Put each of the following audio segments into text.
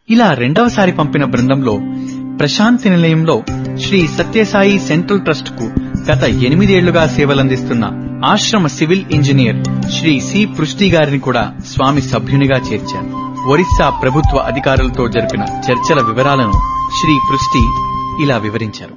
ఇలా రెండవసారి పంపిన బృందంలో ప్రశాంతి నిలయంలో శ్రీ సత్యసాయి సెంట్రల్ ట్రస్ట్ కు గత ఎనిమిదేళ్లుగా సేవలందిస్తున్న ఆశ్రమ civil engineer Sri C Prishti గారిని కూడా స్వామి సభ్యునిగా చేర్చారు ఒరిస్సా ప్రభుత్వ అధికారులతో జరిపిన చర్చల వివరాలను శ్రీ పృష్టి ఇలా వివరించారు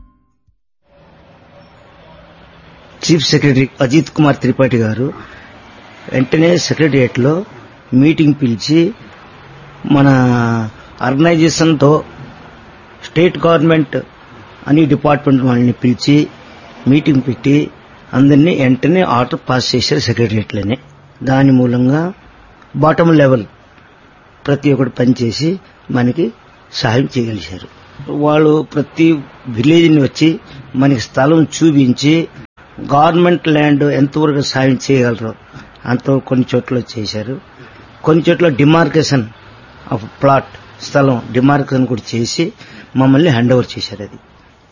చీఫ్ సెక్రటరీ అజిత్ కుమార్ త్రిపాఠి గారు వెంటనే సెక్రటరియట్ లో మీటింగ్ పిలిచి మన ఆర్గనైజేషన్తో స్టేట్ గవర్నమెంట్ అన్ని డిపార్ట్మెంట్ వాళ్ళని పిలిచి మీటింగ్ పెట్టి అందరినీ వెంటనే ఆర్డర్ పాస్ చేశారు సెక్రటరియట్లోనే దాని మూలంగా బాటమ్ లెవెల్ ప్రతి ఒక్కటి పనిచేసి మనకి సహాయం చేయగలిగారు వాళ్ళు ప్రతి విలేజ్ని వచ్చి మనకి స్థలం చూపించి గవర్నమెంట్ ల్యాండ్ ఎంతవరకు సాయం చేయగలరు అంత కొన్ని చోట్ల చేశారు కొన్ని చోట్ల డిమార్కేషన్ ఆఫ్ ప్లాట్ స్థలం డిమార్కేషన్ కూడా చేసి మమ్మల్ని హ్యాండ్ ఓవర్ చేశారు అది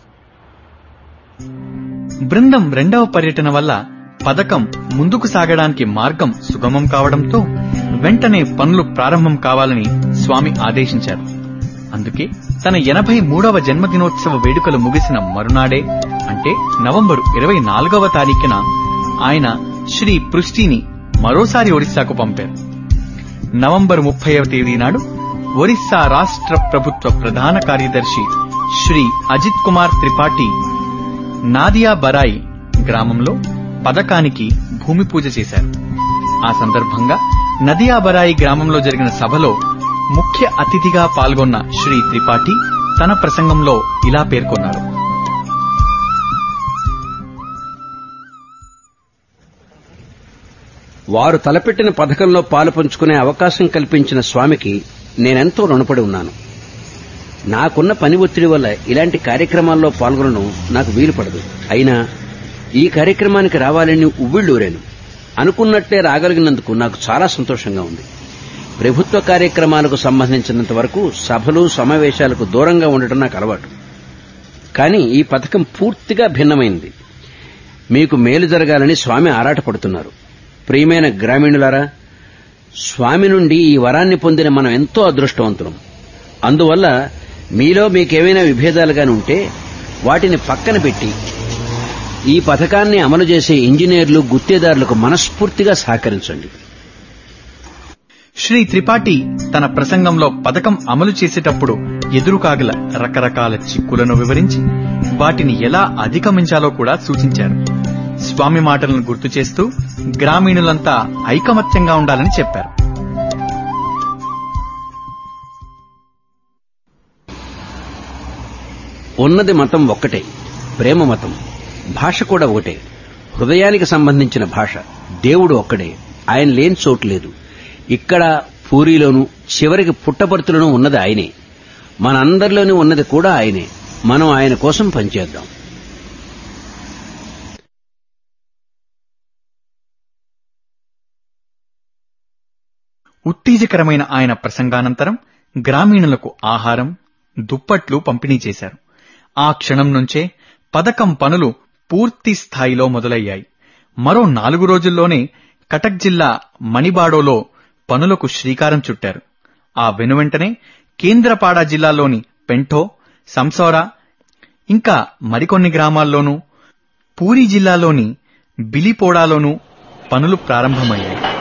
బృందం రెండవ పర్యటన వల్ల పథకం ముందుకు సాగడానికి మార్గం సుగమం కావడంతో వెంటనే పనులు ప్రారంభం కావాలని స్వామి ఆదేశించారు అందుకే తన ఎనభై మూడవ జన్మదినోత్సవ వేడుకలు ముగిసిన మరునాడే అంటే నవంబరు ఇరవై నాలుగవ తారీఖున ఆయన శ్రీ పృష్టిని మరోసారి ఒడిశాకు పంపారు నవంబర్ ముప్పైవ తేదీ నాడు ఒరిస్సా రాష్ట్ర ప్రభుత్వ ప్రధాన కార్యదర్శి శ్రీ అజిత్ కుమార్ త్రిపాఠి నాదియా బరాయి గ్రామంలో పథకానికి భూమి పూజ చేశారు ఆ సందర్భంగా నదియా బరాయి గ్రామంలో జరిగిన సభలో ముఖ్య అతిథిగా పాల్గొన్న శ్రీ త్రిపాఠి తన ప్రసంగంలో ఇలా పేర్కొన్నారు వారు తలపెట్టిన పథకంలో పాలు పంచుకునే అవకాశం కల్పించిన స్వామికి నేనెంతో రుణపడి ఉన్నాను నాకున్న పని ఒత్తిడి వల్ల ఇలాంటి కార్యక్రమాల్లో పాల్గొనడం నాకు వీలు పడదు అయినా ఈ కార్యక్రమానికి రావాలని ఉవ్విళ్ళూరాను అనుకున్నట్లే రాగలిగినందుకు నాకు చాలా సంతోషంగా ఉంది ప్రభుత్వ కార్యక్రమాలకు సంబంధించినంత వరకు సభలు సమావేశాలకు దూరంగా ఉండటం నాకు అలవాటు కానీ ఈ పథకం పూర్తిగా భిన్నమైంది మీకు మేలు జరగాలని స్వామి ఆరాటపడుతున్నారు ప్రియమైన గ్రామీణులారా స్వామి నుండి ఈ వరాన్ని పొందిన మనం ఎంతో అదృష్టవంతులం అందువల్ల మీలో మీకేమైనా విభేదాలు గాని ఉంటే వాటిని పక్కన పెట్టి ఈ పథకాన్ని అమలు చేసే ఇంజనీర్లు గుత్తేదారులకు మనస్ఫూర్తిగా సహకరించండి శ్రీ త్రిపాఠి తన ప్రసంగంలో పథకం అమలు చేసేటప్పుడు ఎదురుకాగల రకరకాల చిక్కులను వివరించి వాటిని ఎలా అధిగమించాలో కూడా సూచించారు స్వామి మాటలను గుర్తు చేస్తూ గ్రామీణులంతా ఐకమత్యంగా ఉండాలని చెప్పారు ఉన్నది మతం ఒక్కటే ప్రేమ మతం భాష కూడా ఒకటే హృదయానికి సంబంధించిన భాష దేవుడు ఒక్కడే ఆయన లేని చోటు లేదు ఇక్కడ పూరిలోను చివరికి పుట్టపర్తులను ఉన్నది ఆయనే మనందరిలోనూ ఉన్నది కూడా ఆయనే మనం ఆయన కోసం పనిచేద్దాం ఉత్తేజకరమైన ఆయన ప్రసంగానంతరం గ్రామీణులకు ఆహారం దుప్పట్లు పంపిణీ చేశారు ఆ క్షణం నుంచే పథకం పనులు పూర్తి స్థాయిలో మొదలయ్యాయి మరో నాలుగు రోజుల్లోనే కటక్ జిల్లా మణిబాడోలో పనులకు శ్రీకారం చుట్టారు ఆ వెనువెంటనే కేంద్రపాడ జిల్లాలోని పెంఠో సంసోరా ఇంకా మరికొన్ని గ్రామాల్లోనూ పూరీ జిల్లాలోని బిలిపోడాలోనూ పనులు ప్రారంభమయ్యాయి